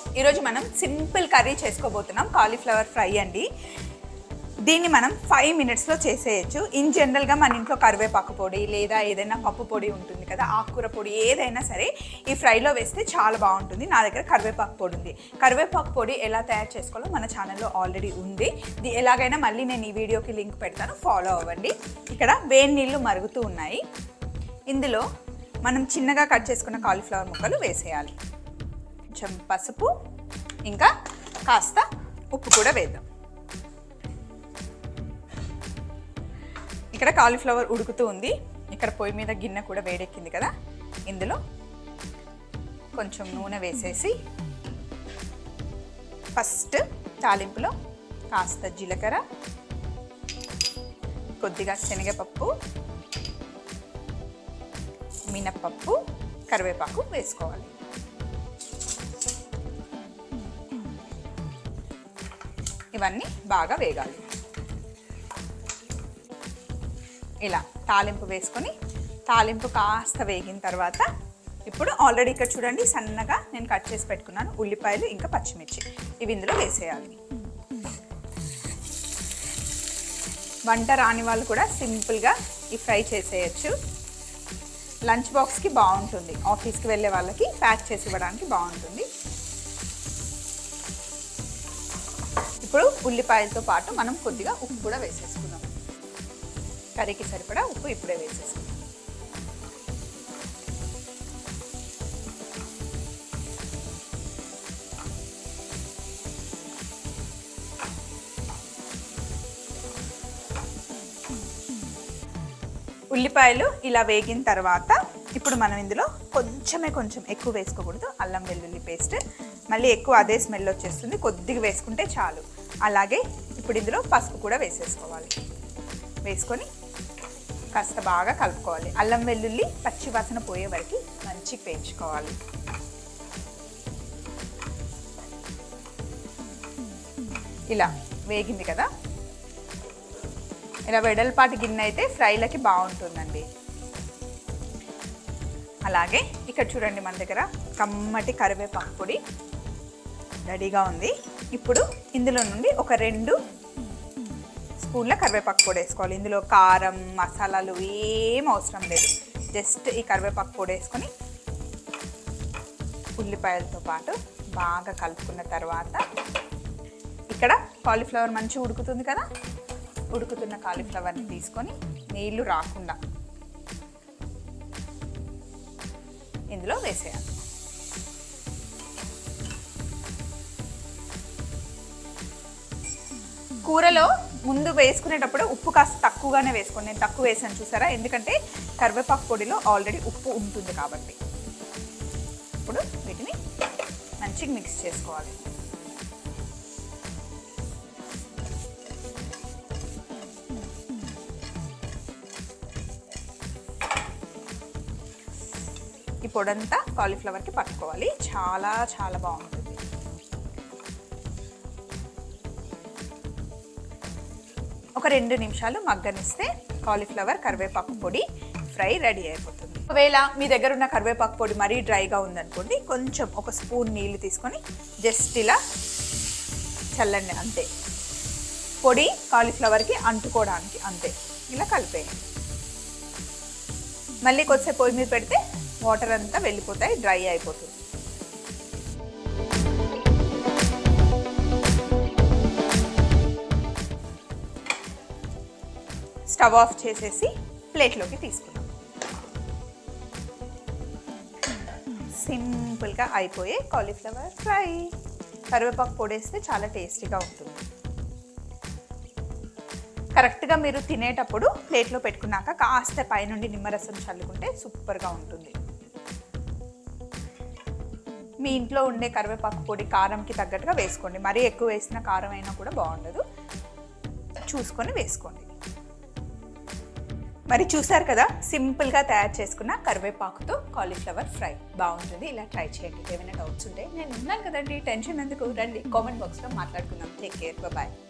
ఈరోజు మనం simple curry చేసుకోబోతున్నాం కాలీఫ్లవర్ ఫ్రై అండి దీన్ని మనం ఫైవ్ మినిట్స్లో చేసేయచ్చు ఇన్ జనరల్గా మన ఇంట్లో కరివేపాకు పొడి లేదా ఏదైనా పప్పు పొడి ఉంటుంది కదా ఆకుకూర పొడి ఏదైనా సరే ఈ ఫ్రైలో వేస్తే చాలా బాగుంటుంది నా దగ్గర కరివేపాకు పొడి ఉంది కరివేపాకు పొడి ఎలా తయారు చేసుకోవాలో మన ఛానల్లో ఆల్రెడీ ఉంది ఇది ఎలాగైనా మళ్ళీ నేను ఈ వీడియోకి లింక్ పెడతాను ఫాలో అవ్వండి ఇక్కడ వేడి నీళ్ళు మరుగుతూ ఉన్నాయి ఇందులో మనం చిన్నగా కట్ చేసుకున్న కాలీఫ్లవర్ ముక్కలు వేసేయాలి కొంచెం పసుపు ఇంకా కాస్త ఉప్పు కూడా వేద్దాం ఇక్కడ కాలీఫ్లవర్ ఉడుకుతూ ఉంది ఇక్కడ పొయ్యి మీద గిన్నె కూడా వేడెక్కింది కదా ఇందులో కొంచెం నూనె వేసేసి ఫస్ట్ తాలింపులో కాస్త జీలకర్ర కొద్దిగా శనగపప్పు మినప్పప్పు కరివేపాకు వేసుకోవాలి ఇవన్నీ బాగా వేగాలి ఇలా తాలింపు వేసుకొని తాలింపు కాస్త వేగిన తర్వాత ఇప్పుడు ఆల్రెడీ ఇక్కడ చూడండి సన్నగా నేను కట్ చేసి పెట్టుకున్నాను ఉల్లిపాయలు ఇంకా పచ్చిమిర్చి ఇవి ఇందులో వేసేయాలి వంట రాని వాళ్ళు కూడా సింపుల్గా ఈ ఫ్రై చేసేయచ్చు లంచ్ బాక్స్కి బాగుంటుంది ఆఫీస్కి వెళ్ళే వాళ్ళకి ప్యాక్ చేసి ఇవ్వడానికి బాగుంటుంది ఇప్పుడు ఉల్లిపాయలతో పాటు మనం కొద్దిగా ఉప్పు కూడా వేసేసుకుందాం కర్రీకి సరిపడా ఉప్పు ఇప్పుడే వేసేసుకుందాం ఉల్లిపాయలు ఇలా వేగిన తర్వాత ఇప్పుడు మనం ఇందులో కొంచెమే కొంచెం ఎక్కువ వేసుకోకూడదు అల్లం వెల్లుల్లి పేస్ట్ మళ్ళీ ఎక్కువ అదే స్మెల్ వచ్చేస్తుంది కొద్దిగా వేసుకుంటే చాలు అలాగే ఇప్పుడు ఇందులో పసుపు కూడా వేసేసుకోవాలి వేసుకొని కాస్త బాగా కలుపుకోవాలి అల్లం వెల్లుల్లి పచ్చి వాసన పోయే వరకు మంచి పేయించుకోవాలి ఇలా వేగింది కదా ఇలా వెడల్పాటి గిన్నె అయితే ఫ్రైలకి బాగుంటుందండి అలాగే ఇక్కడ చూడండి మన దగ్గర కమ్మటి కరివేపాకు పొడి రెడీగా ఉంది ఇప్పుడు ఇందులో నుండి ఒక రెండు స్పూన్ల కరివేపాకు పొడి వేసుకోవాలి ఇందులో కారం మసాలాలు ఏం అవసరం లేదు జస్ట్ ఈ కరివేపాకు పొడి వేసుకొని ఉల్లిపాయలతో పాటు బాగా కలుపుకున్న తర్వాత ఇక్కడ కాలీఫ్లవర్ మంచిగా ఉడుకుతుంది కదా ఉడుకుతున్న కాలీఫ్లవర్ని తీసుకొని నీళ్లు రాకుండా ఇందులో వేసేయాలి కూరలో ముందు వేసుకునేటప్పుడు ఉప్పు కాస్త తక్కువగానే వేసుకోండి నేను తక్కువ వేసాను చూసారా ఎందుకంటే కరివేపాకు పొడిలో ఆల్రెడీ ఉప్పు ఉంటుంది కాబట్టి ఇప్పుడు వీటిని మంచిగా మిక్స్ చేసుకోవాలి ఈ పొడంతా కాలీఫ్లవర్కి పట్టుకోవాలి చాలా చాలా బాగుంటుంది ఒక రెండు నిమిషాలు మగ్గనిస్తే కాలీఫ్లవర్ కరివేపాకు పొడి ఫ్రై రెడీ అయిపోతుంది ఒకవేళ మీ దగ్గర ఉన్న కరివేపాకు పొడి మరీ డ్రైగా ఉందనుకోండి కొంచెం ఒక స్పూన్ నీళ్లు తీసుకొని జస్ట్ ఇలా చల్లండి అంతే పొడి కాలీఫ్లవర్కి అంటుకోవడానికి అంతే ఇలా కలిపేయండి మళ్ళీ కొద్దిసేపు పొయ్యి మీద పెడితే వాటర్ అంతా వెళ్ళిపోతాయి డ్రై అయిపోతుంది స్టవ్ ఆఫ్ చేసేసి ప్లేట్లోకి తీసుకున్నాం సింపుల్గా అయిపోయే కాలీఫ్లవర్ ఫ్రై కరివేపాకు పొడేస్తే చాలా టేస్టీగా ఉంటుంది కరెక్ట్గా మీరు తినేటప్పుడు ప్లేట్లో పెట్టుకున్నాక కాస్త పైనుండి నిమ్మరసం చల్లుకుంటే సూపర్గా ఉంటుంది మీ ఇంట్లో ఉండే కరివేపాకు పొడి కారంకి తగ్గట్టుగా వేసుకోండి మరీ ఎక్కువ వేసిన కారం అయినా కూడా బాగుండదు చూసుకొని వేసుకోండి మరి చూసారు కదా సింపుల్గా తయారు చేసుకున్న కరివేపాకుతో కాలీఫ్లవర్ ఫ్రై బాగుంటుంది ఇలా ట్రై చేయండి ఏమైనా డౌట్స్ ఉంటే నేను ఉన్నాను కదండి టెన్షన్ ఎందుకు రండి కామెంట్ బాక్స్లో మాట్లాడుకుందాం టేక్ కేర్ బాయ్